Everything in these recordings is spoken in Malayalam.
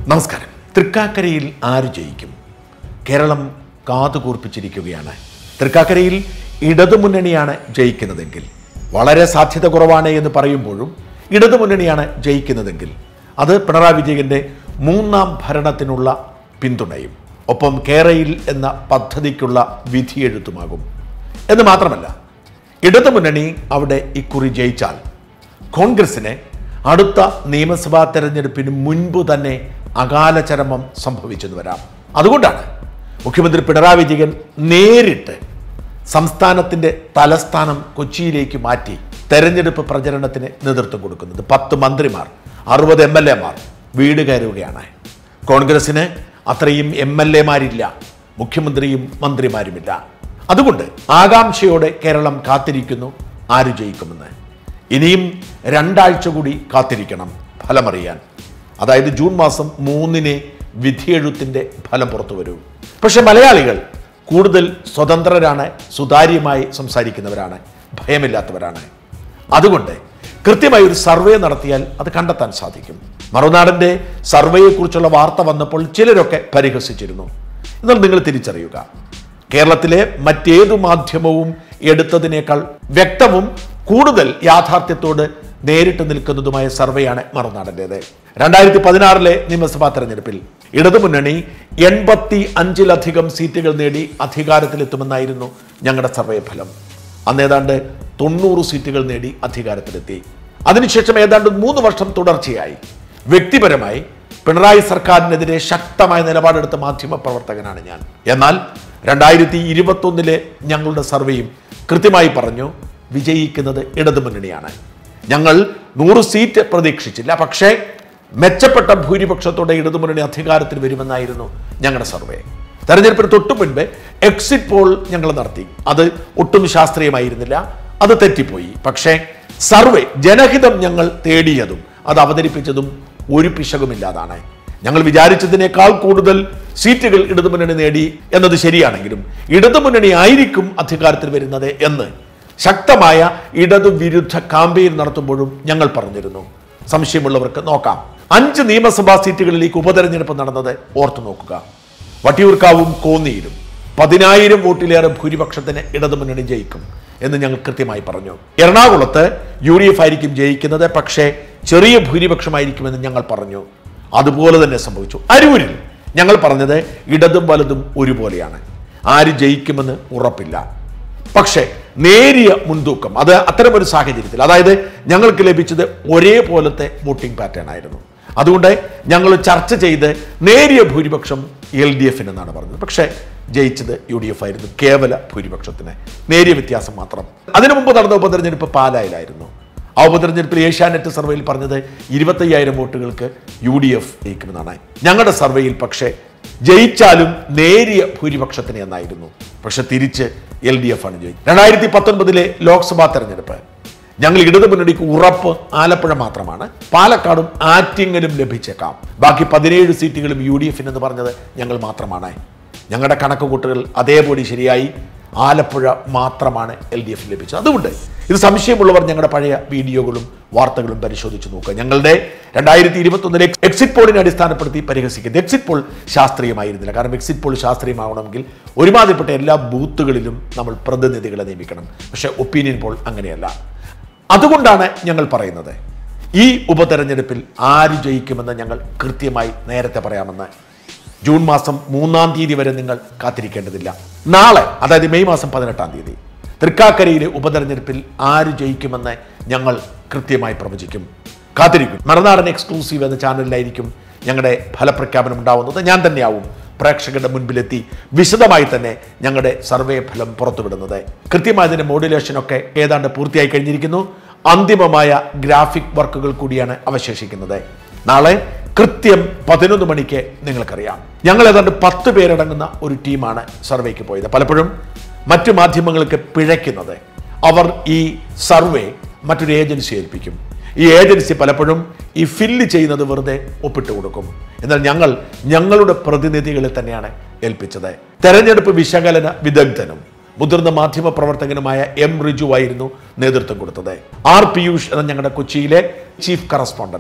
നമസ്കാരം തൃക്കാക്കരയിൽ ആര് ജയിക്കും കേരളം കാതുകൂർപ്പിച്ചിരിക്കുകയാണ് തൃക്കാക്കരയിൽ ഇടതുമുന്നണിയാണ് ജയിക്കുന്നതെങ്കിൽ വളരെ സാധ്യത കുറവാണ് എന്ന് പറയുമ്പോഴും ഇടതുമുന്നണിയാണ് ജയിക്കുന്നതെങ്കിൽ അത് പിണറായി വിജയന്റെ മൂന്നാം ഭരണത്തിനുള്ള പിന്തുണയും ഒപ്പം കേരയിൽ എന്ന പദ്ധതിക്കുള്ള വിധിയെഴുത്തുമാകും എന്ന് മാത്രമല്ല ഇടതുമുന്നണി അവിടെ ഇക്കുറി ജയിച്ചാൽ കോൺഗ്രസിന് അടുത്ത നിയമസഭാ തെരഞ്ഞെടുപ്പിന് മുൻപ് തന്നെ അകാല ചരമം സംഭവിച്ചെന്ന് വരാം അതുകൊണ്ടാണ് മുഖ്യമന്ത്രി പിണറായി വിജയൻ നേരിട്ട് സംസ്ഥാനത്തിന്റെ തലസ്ഥാനം കൊച്ചിയിലേക്ക് മാറ്റി തെരഞ്ഞെടുപ്പ് പ്രചരണത്തിന് നേതൃത്വം കൊടുക്കുന്നത് പത്ത് മന്ത്രിമാർ അറുപത് എം എൽ എമാർ വീട് കയറുകയാണ് കോൺഗ്രസിന് അത്രയും എം എൽ എമാരില്ല മുഖ്യമന്ത്രിയും മന്ത്രിമാരുമില്ല അതുകൊണ്ട് ആകാംക്ഷയോടെ കേരളം കാത്തിരിക്കുന്നു ആര് ജയിക്കുമെന്ന് ഇനിയും രണ്ടാഴ്ച കൂടി കാത്തിരിക്കണം ഫലമറിയാൻ അതായത് ജൂൺ മാസം മൂന്നിന് വിധിയെഴുത്തിന്റെ ഫലം പുറത്തു വരൂ പക്ഷെ മലയാളികൾ കൂടുതൽ സ്വതന്ത്രരാണ് സുതാര്യമായി സംസാരിക്കുന്നവരാണ് ഭയമില്ലാത്തവരാണ് അതുകൊണ്ട് കൃത്യമായി ഒരു സർവേ നടത്തിയാൽ അത് കണ്ടെത്താൻ സാധിക്കും മറുനാടിന്റെ സർവേയെക്കുറിച്ചുള്ള വാർത്ത വന്നപ്പോൾ ചിലരൊക്കെ പരിഹസിച്ചിരുന്നു എന്നാൽ നിങ്ങൾ തിരിച്ചറിയുക കേരളത്തിലെ മറ്റേതു മാധ്യമവും എടുത്തതിനേക്കാൾ വ്യക്തവും കൂടുതൽ യാഥാർത്ഥ്യത്തോട് നേരിട്ട് നിൽക്കുന്നതുമായ സർവേയാണ് മറുനാടൻ്റേത് രണ്ടായിരത്തി പതിനാറിലെ നിയമസഭാ തെരഞ്ഞെടുപ്പിൽ ഇടതുമുന്നണി എൺപത്തി അഞ്ചിലധികം സീറ്റുകൾ നേടി അധികാരത്തിലെത്തുമെന്നായിരുന്നു ഞങ്ങളുടെ സർവേ ഫലം അന്ന് ഏതാണ്ട് തൊണ്ണൂറ് സീറ്റുകൾ നേടി അധികാരത്തിലെത്തി അതിനുശേഷം ഏതാണ്ട് മൂന്ന് വർഷം തുടർച്ചയായി വ്യക്തിപരമായി പിണറായി സർക്കാരിനെതിരെ ശക്തമായ നിലപാടെടുത്ത മാധ്യമ പ്രവർത്തകനാണ് ഞാൻ എന്നാൽ രണ്ടായിരത്തി ഇരുപത്തൊന്നിലെ ഞങ്ങളുടെ സർവേയും കൃത്യമായി പറഞ്ഞു വിജയിക്കുന്നത് ഇടതുമുന്നണിയാണ് ഞങ്ങൾ നൂറ് സീറ്റ് പ്രതീക്ഷിച്ചില്ല പക്ഷേ മെച്ചപ്പെട്ട ഭൂരിപക്ഷത്തോടെ ഇടതുമുന്നണി അധികാരത്തിൽ വരുമെന്നായിരുന്നു ഞങ്ങളുടെ സർവേ തെരഞ്ഞെടുപ്പിന് തൊട്ടു മുൻപ് എക്സിറ്റ് പോൾ ഞങ്ങൾ നടത്തി അത് ഒട്ടും ശാസ്ത്രീയമായിരുന്നില്ല അത് തെറ്റിപ്പോയി പക്ഷേ സർവേ ജനഹിതം ഞങ്ങൾ തേടിയതും അത് അവതരിപ്പിച്ചതും ഒരു പിശകുമില്ലാതാണ് ഞങ്ങൾ വിചാരിച്ചതിനേക്കാൾ കൂടുതൽ സീറ്റുകൾ ഇടതുമുന്നണി നേടി എന്നത് ശരിയാണെങ്കിലും ഇടതുമുന്നണി ആയിരിക്കും അധികാരത്തിൽ വരുന്നത് എന്ന് ശക്തമായ ഇടതു വിരുദ്ധ കാമ്പയിൻ നടത്തുമ്പോഴും ഞങ്ങൾ പറഞ്ഞിരുന്നു സംശയമുള്ളവർക്ക് നോക്കാം അഞ്ച് നിയമസഭാ സീറ്റുകളിലേക്ക് ഉപതെരഞ്ഞെടുപ്പ് നടന്നത് ഓർത്തു നോക്കുക വട്ടിയൂർക്കാവും കോന്നിയിലും പതിനായിരം വോട്ടിലേറെ ഭൂരിപക്ഷത്തിന് ഇടതുമുന്നണി ജയിക്കും എന്ന് ഞങ്ങൾ കൃത്യമായി പറഞ്ഞു എറണാകുളത്ത് യു ഡി എഫ് ആയിരിക്കും ജയിക്കുന്നത് പക്ഷേ ചെറിയ ഭൂരിപക്ഷമായിരിക്കുമെന്ന് ഞങ്ങൾ പറഞ്ഞു അതുപോലെ തന്നെ സംഭവിച്ചു അരൂരിൽ ഞങ്ങൾ പറഞ്ഞത് ഇടതും വലതും ഒരുപോലെയാണ് ആര് ജയിക്കുമെന്ന് ഉറപ്പില്ല പക്ഷേ നേരിയ മുൻതൂക്കം അത് അത്തരമൊരു സാഹചര്യത്തിൽ അതായത് ഞങ്ങൾക്ക് ലഭിച്ചത് ഒരേപോലത്തെ വോട്ടിംഗ് പാറ്റേൺ ആയിരുന്നു അതുകൊണ്ട് ഞങ്ങൾ ചർച്ച ചെയ്ത് നേരിയ ഭൂരിപക്ഷം എൽ ഡി എഫിന് എന്നാണ് പറഞ്ഞത് പക്ഷേ ജയിച്ചത് യു ഡി എഫ് ആയിരുന്നു കേവല ഭൂരിപക്ഷത്തിന് നേരിയ വ്യത്യാസം മാത്രം അതിനു മുമ്പ് നടന്ന ഉപതെരഞ്ഞെടുപ്പ് പാലായിലായിരുന്നു ആ ഉപതെരഞ്ഞെടുപ്പിൽ ഏഷ്യാനെറ്റ് സർവേയിൽ പറഞ്ഞത് ഇരുപത്തയ്യായിരം വോട്ടുകൾക്ക് യു ഡി എഫ് ജയിക്കുമെന്നാണ് ഞങ്ങളുടെ സർവേയിൽ പക്ഷേ ജയിച്ചാലും നേരിയ ഭൂരിപക്ഷത്തിന് എന്നായിരുന്നു പക്ഷെ തിരിച്ച് എൽ ഡി എഫ് ആണ് ജയിച്ചത് രണ്ടായിരത്തി പത്തൊൻപതിലെ ലോക്സഭാ തെരഞ്ഞെടുപ്പ് ഞങ്ങൾ ഇടതു മുന്നണിക്ക് ഉറപ്പ് ആലപ്പുഴ മാത്രമാണ് പാലക്കാടും ആറ്റിങ്ങലും ലഭിച്ചേക്കാം ബാക്കി പതിനേഴ് സീറ്റുകളും യു ഡി എഫിനെന്ന് പറഞ്ഞത് ഞങ്ങൾ മാത്രമാണ് ഞങ്ങളുടെ കണക്കുകൂട്ടുകൾ അതേപടി ശരിയായി ആലപ്പുഴ മാത്രമാണ് എൽ ഡി എഫ് ലഭിച്ചത് അതുകൊണ്ട് ഇത് സംശയമുള്ളവർ ഞങ്ങളുടെ പഴയ വീഡിയോകളും വാർത്തകളും പരിശോധിച്ച് നോക്കുക ഞങ്ങളുടെ രണ്ടായിരത്തി ഇരുപത്തൊന്നിലെ എക്സിറ്റ് പോളിനെ അടിസ്ഥാനപ്പെടുത്തി പരിഹസിക്കുന്നത് എക്സിറ്റ് പോൾ ശാസ്ത്രീയമായിരുന്നില്ല കാരണം എക്സിറ്റ് പോൾ ശാസ്ത്രീയമാവണമെങ്കിൽ ഒരുമാതിരിപ്പെട്ട എല്ലാ ബൂത്തുകളിലും നമ്മൾ പ്രതിനിധികളെ നിയമിക്കണം പക്ഷേ ഒപ്പീനിയൻ പോൾ അങ്ങനെയല്ല അതുകൊണ്ടാണ് ഞങ്ങൾ പറയുന്നത് ഈ ഉപതെരഞ്ഞെടുപ്പിൽ ആര് ജയിക്കുമെന്ന് ഞങ്ങൾ കൃത്യമായി നേരത്തെ പറയാമെന്ന് ജൂൺ മാസം മൂന്നാം തീയതി വരെ നിങ്ങൾ കാത്തിരിക്കേണ്ടതില്ല നാളെ അതായത് മെയ് മാസം പതിനെട്ടാം തീയതി തൃക്കാക്കരയിലെ ഉപതെരഞ്ഞെടുപ്പിൽ ആര് ജയിക്കുമെന്ന് ഞങ്ങൾ കൃത്യമായി പ്രവചിക്കും കാത്തിരിക്കും മറുനാടൻ എക്സ്ക്ലൂസീവ് എന്ന ചാനലിലായിരിക്കും ഞങ്ങളുടെ ഫലപ്രഖ്യാപനം ഉണ്ടാവുന്നത് ഞാൻ തന്നെയാവും പ്രേക്ഷകരുടെ മുൻപിലെത്തി വിശദമായി തന്നെ ഞങ്ങളുടെ സർവേ ഫലം പുറത്തുവിടുന്നത് കൃത്യമായി അതിന്റെ മോഡുലേഷനൊക്കെ ഏതാണ്ട് പൂർത്തിയായി കഴിഞ്ഞിരിക്കുന്നു അന്തിമമായ ഗ്രാഫിക് വർക്കുകൾ കൂടിയാണ് അവശേഷിക്കുന്നത് നാളെ കൃത്യം പതിനൊന്ന് മണിക്ക് നിങ്ങൾക്കറിയാം ഞങ്ങൾ ഏതാണ്ട് പത്ത് പേരടങ്ങുന്ന ഒരു ടീമാണ് സർവേക്ക് പോയത് പലപ്പോഴും മറ്റു മാധ്യമങ്ങൾക്ക് പിഴയ്ക്കുന്നത് അവർ ഈ സർവേ മറ്റൊരു ഏജൻസി ഏൽപ്പിക്കും ഈ ഏജൻസി പലപ്പോഴും ഈ ഫില്ല് ചെയ്യുന്നത് വെറുതെ ഒപ്പിട്ട് കൊടുക്കും എന്നാൽ ഞങ്ങൾ ഞങ്ങളുടെ പ്രതിനിധികളെ തന്നെയാണ് ഏൽപ്പിച്ചത് തെരഞ്ഞെടുപ്പ് വിശകലന വിദഗ്ധനും മുതിർന്ന മാധ്യമ പ്രവർത്തകനുമായ എം റിജു ആയിരുന്നു നേതൃത്വം കൊടുത്തത് ആർ പിയൂഷ് എന്ന ഞങ്ങളുടെ കൊച്ചിയിലെ ചീഫ് കറസ്പോണ്ടന്റ്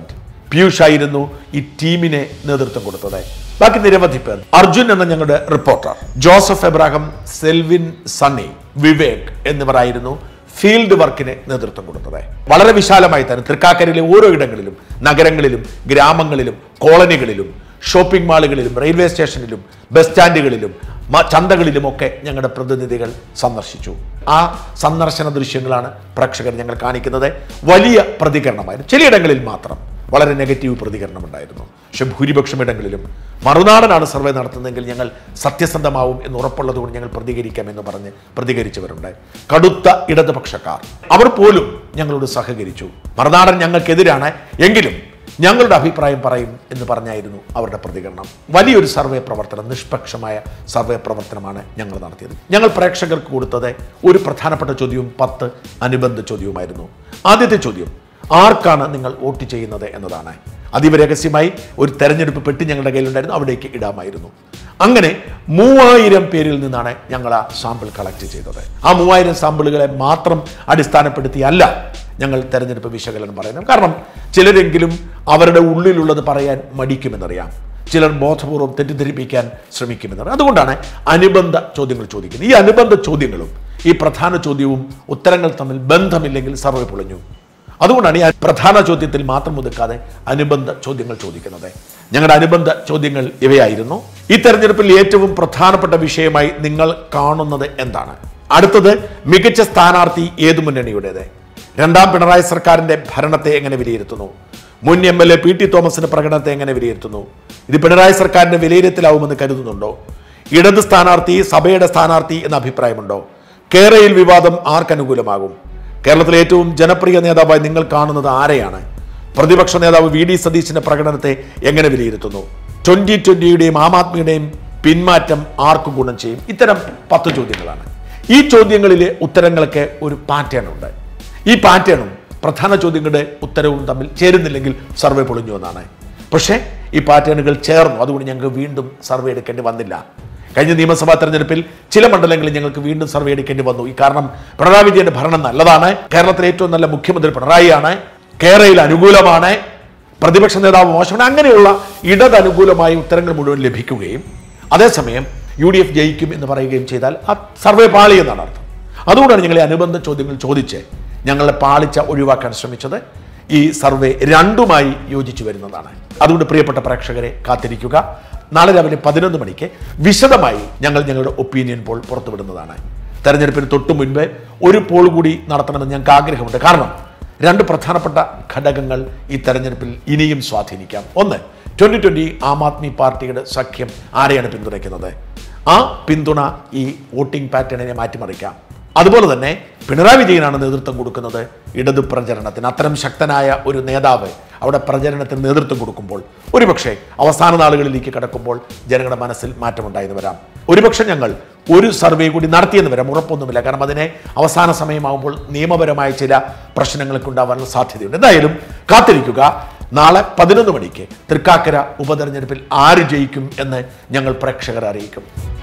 പീയൂഷ് ആയിരുന്നു ഈ ടീമിനെ നേതൃത്വം കൊടുത്തത് ബാക്കി നിരവധി പേർ അർജുൻ എന്ന ഞങ്ങളുടെ റിപ്പോർട്ടർ ജോസഫ് എബ്രാഹിം സെൽവിൻ സണ്ണി വിവേക് എന്നിവരായിരുന്നു ഫീൽഡ് വർക്കിന് നേതൃത്വം കൊടുത്തത് വളരെ വിശാലമായി തന്നെ തൃക്കാക്കരയിലെ ഓരോ ഇടങ്ങളിലും നഗരങ്ങളിലും ഗ്രാമങ്ങളിലും കോളനികളിലും ഷോപ്പിംഗ് മാളുകളിലും റെയിൽവേ സ്റ്റേഷനിലും ബസ് സ്റ്റാൻഡുകളിലും മ- ചന്തകളിലുമൊക്കെ ഞങ്ങളുടെ പ്രതിനിധികൾ സന്ദർശിച്ചു ആ സന്ദർശന ദൃശ്യങ്ങളാണ് പ്രേക്ഷകർ ഞങ്ങൾ കാണിക്കുന്നത് വലിയ പ്രതികരണമായിരുന്നു ചിലയിടങ്ങളിൽ മാത്രം വളരെ നെഗറ്റീവ് പ്രതികരണമുണ്ടായിരുന്നു പക്ഷെ ഭൂരിപക്ഷം ഇടങ്ങളിലും മറുനാടനാണ് സർവേ നടത്തുന്നതെങ്കിൽ ഞങ്ങൾ സത്യസന്ധമാവും എന്ന് ഉറപ്പുള്ളതുകൊണ്ട് ഞങ്ങൾ പ്രതികരിക്കാം എന്ന് പറഞ്ഞ് പ്രതികരിച്ചവരുണ്ട് കടുത്ത ഇടതുപക്ഷക്കാർ അവർ പോലും ഞങ്ങളോട് സഹകരിച്ചു മറുനാടൻ ഞങ്ങൾക്കെതിരാണ് എങ്കിലും ഞങ്ങളുടെ അഭിപ്രായം പറയും എന്ന് പറഞ്ഞായിരുന്നു അവരുടെ പ്രതികരണം വലിയൊരു സർവേ പ്രവർത്തനം നിഷ്പക്ഷമായ സർവേ പ്രവർത്തനമാണ് ഞങ്ങൾ നടത്തിയത് ഞങ്ങൾ പ്രേക്ഷകർക്ക് കൊടുത്തത് ഒരു പ്രധാനപ്പെട്ട ചോദ്യവും പത്ത് അനുബന്ധ ചോദ്യവുമായിരുന്നു ആദ്യത്തെ ചോദ്യം ആർക്കാണ് നിങ്ങൾ വോട്ട് ചെയ്യുന്നത് എന്നതാണ് അതീവ രഹസ്യമായി ഒരു തെരഞ്ഞെടുപ്പ് പെട്ടി ഞങ്ങളുടെ കയ്യിലുണ്ടായിരുന്നു അവിടേക്ക് ഇടാമായിരുന്നു അങ്ങനെ മൂവായിരം പേരിൽ നിന്നാണ് ഞങ്ങൾ ആ സാമ്പിൾ കളക്ട് ചെയ്തത് ആ മൂവായിരം സാമ്പിളുകളെ മാത്രം അടിസ്ഥാനപ്പെടുത്തിയല്ല ഞങ്ങൾ തെരഞ്ഞെടുപ്പ് വിശകലനം പറയുന്നത് കാരണം ചിലരെങ്കിലും അവരുടെ ഉള്ളിലുള്ളത് പറയാൻ മടിക്കുമെന്നറിയാം ചിലർ ബോധപൂർവം തെറ്റിദ്ധരിപ്പിക്കാൻ ശ്രമിക്കുമെന്നറിയാം അതുകൊണ്ടാണ് അനുബന്ധ ചോദ്യങ്ങൾ ചോദിക്കുന്നത് ഈ അനുബന്ധ ചോദ്യങ്ങളും ഈ പ്രധാന ചോദ്യവും ഉത്തരങ്ങൾ തമ്മിൽ ബന്ധമില്ലെങ്കിൽ സർവേ പൊളിഞ്ഞു അതുകൊണ്ടാണ് ഈ പ്രധാന ചോദ്യത്തിൽ മാത്രം ഒതുക്കാതെ അനുബന്ധ ചോദ്യങ്ങൾ ചോദിക്കുന്നത് ഞങ്ങളുടെ അനുബന്ധ ചോദ്യങ്ങൾ ഇവയായിരുന്നു ഈ തെരഞ്ഞെടുപ്പിൽ ഏറ്റവും പ്രധാനപ്പെട്ട വിഷയമായി നിങ്ങൾ കാണുന്നത് എന്താണ് അടുത്തത് മികച്ച സ്ഥാനാർത്ഥി ഏതു മുന്നണിയുടേത് രണ്ടാം പിണറായി സർക്കാരിന്റെ ഭരണത്തെ എങ്ങനെ വിലയിരുത്തുന്നു മുൻ M L A P T തോമസിന്റെ പ്രകടനത്തെ എങ്ങനെ വിലയിരുത്തുന്നു ഇത് പിണറായി സർക്കാരിന്റെ വിലയിരുത്തലാവുമെന്ന് കരുതുന്നുണ്ടോ ഇടത് സ്ഥാനാർത്ഥി സഭയുടെ സ്ഥാനാർത്ഥി എന്ന അഭിപ്രായമുണ്ടോ കേരയിൽ വിവാദം ആർക്കനുകൂലമാകും കേരളത്തിലെ ഏറ്റവും ജനപ്രിയ നേതാവായി നിങ്ങൾ കാണുന്നത് ആരെയാണ് പ്രതിപക്ഷ നേതാവ് വി ഡി സതീശിന്റെ പ്രകടനത്തെ എങ്ങനെ വിലയിരുത്തുന്നു ട്വന്റി ട്വന്റിയുടെയും ആം ആദ്മിയുടെയും പിന്മാറ്റം ആർക്ക് ഗുണം ചെയ്യും ഇത്തരം പത്ത് ചോദ്യങ്ങളാണ് ഈ ചോദ്യങ്ങളിലെ ഉത്തരങ്ങൾക്ക് ഒരു പാറ്റേൺ ഉണ്ട് ഈ പാറ്റേണും പ്രധാന ചോദ്യങ്ങളുടെ ഉത്തരവും തമ്മിൽ ചേരുന്നില്ലെങ്കിൽ സർവേ പൊളിഞ്ഞു എന്നാണ് പക്ഷേ ഈ പാറ്റേണുകൾ ചേർന്നു അതുകൊണ്ട് ഞങ്ങൾക്ക് വീണ്ടും സർവേ എടുക്കേണ്ടി വന്നില്ല കഴിഞ്ഞ നിയമസഭാ തെരഞ്ഞെടുപ്പിൽ ചില മണ്ഡലങ്ങളിൽ ഞങ്ങൾക്ക് വീണ്ടും സർവേ എടുക്കേണ്ടി വന്നു ഈ കാരണം പിണറായി വിജയന്റെ ഭരണം നല്ലതാണ് കേരളത്തിലെ ഏറ്റവും നല്ല മുഖ്യമന്ത്രി പിണറായിയാണ് കേരളയിൽ അനുകൂലമാണ് പ്രതിപക്ഷ നേതാവ് മോശമാണ് അങ്ങനെയുള്ള ഇടത് അനുകൂലമായ ഉത്തരങ്ങൾ മുഴുവൻ ലഭിക്കുകയും അതേസമയം യു ഡി എഫ് ജയിക്കും എന്ന് പറയുകയും ചെയ്താൽ ആ സർവേ പാളി എന്നാണ് അർത്ഥം അതുകൊണ്ടാണ് ഞങ്ങൾ ഈ അനുബന്ധ ചോദ്യങ്ങൾ ചോദിച്ച് ഞങ്ങളുടെ പാളിച്ച ഒഴിവാക്കാൻ ശ്രമിച്ചത് ഈ സർവേ രണ്ടുമായി യോജിച്ചു വരുന്നതാണ് അതുകൊണ്ട് പ്രിയപ്പെട്ട പ്രേക്ഷകരെ കാത്തിരിക്കുക നാളെ രാവിലെ പതിനൊന്ന് മണിക്ക് വിശദമായി ഞങ്ങൾ ഞങ്ങളുടെ ഒപ്പീനിയൻ പോൾ പുറത്തുവിടുന്നതാണ് തെരഞ്ഞെടുപ്പിന് തൊട്ടു മുൻപ് ഒരു പോൾ കൂടി നടത്തണമെന്ന് ഞങ്ങൾക്ക് ആഗ്രഹമുണ്ട് കാരണം രണ്ട് പ്രധാനപ്പെട്ട ഘടകങ്ങൾ ഈ തെരഞ്ഞെടുപ്പിൽ ഇനിയും സ്വാധീനിക്കാം ഒന്ന് ട്വന്റി ട്വന്റി ആം ആദ്മി പാർട്ടിയുടെ സഖ്യം ആരെയാണ് പിന്തുണയ്ക്കുന്നത് ആ പിന്തുണ ഈ വോട്ടിംഗ് പാറ്റേണിനെ മാറ്റിമറിക്കാം അതുപോലെ തന്നെ പിണറായി വിജയനാണ് നേതൃത്വം കൊടുക്കുന്നത് ഇടതു പ്രചരണത്തിന് അത്തരം ശക്തനായ ഒരു നേതാവ് അവിടെ പ്രചരണത്തിന് നേതൃത്വം കൊടുക്കുമ്പോൾ ഒരുപക്ഷെ അവസാന നാളുകളിലേക്ക് കടക്കുമ്പോൾ ജനങ്ങളുടെ മനസ്സിൽ മാറ്റമുണ്ടായെന്ന് വരാം ഒരുപക്ഷെ ഞങ്ങൾ ഒരു സർവേ കൂടി നടത്തിയെന്ന് വരാം ഉറപ്പൊന്നുമില്ല കാരണം അതിനെ അവസാന സമയമാകുമ്പോൾ നിയമപരമായ ചില പ്രശ്നങ്ങളൊക്കെ ഉണ്ടാവാനുള്ള സാധ്യതയുണ്ട് എന്തായാലും കാത്തിരിക്കുക നാളെ പതിനൊന്ന് മണിക്ക് തൃക്കാക്കര ഉപതെരഞ്ഞെടുപ്പിൽ ആര് ജയിക്കും എന്ന് ഞങ്ങൾ പ്രേക്ഷകരെ അറിയിക്കും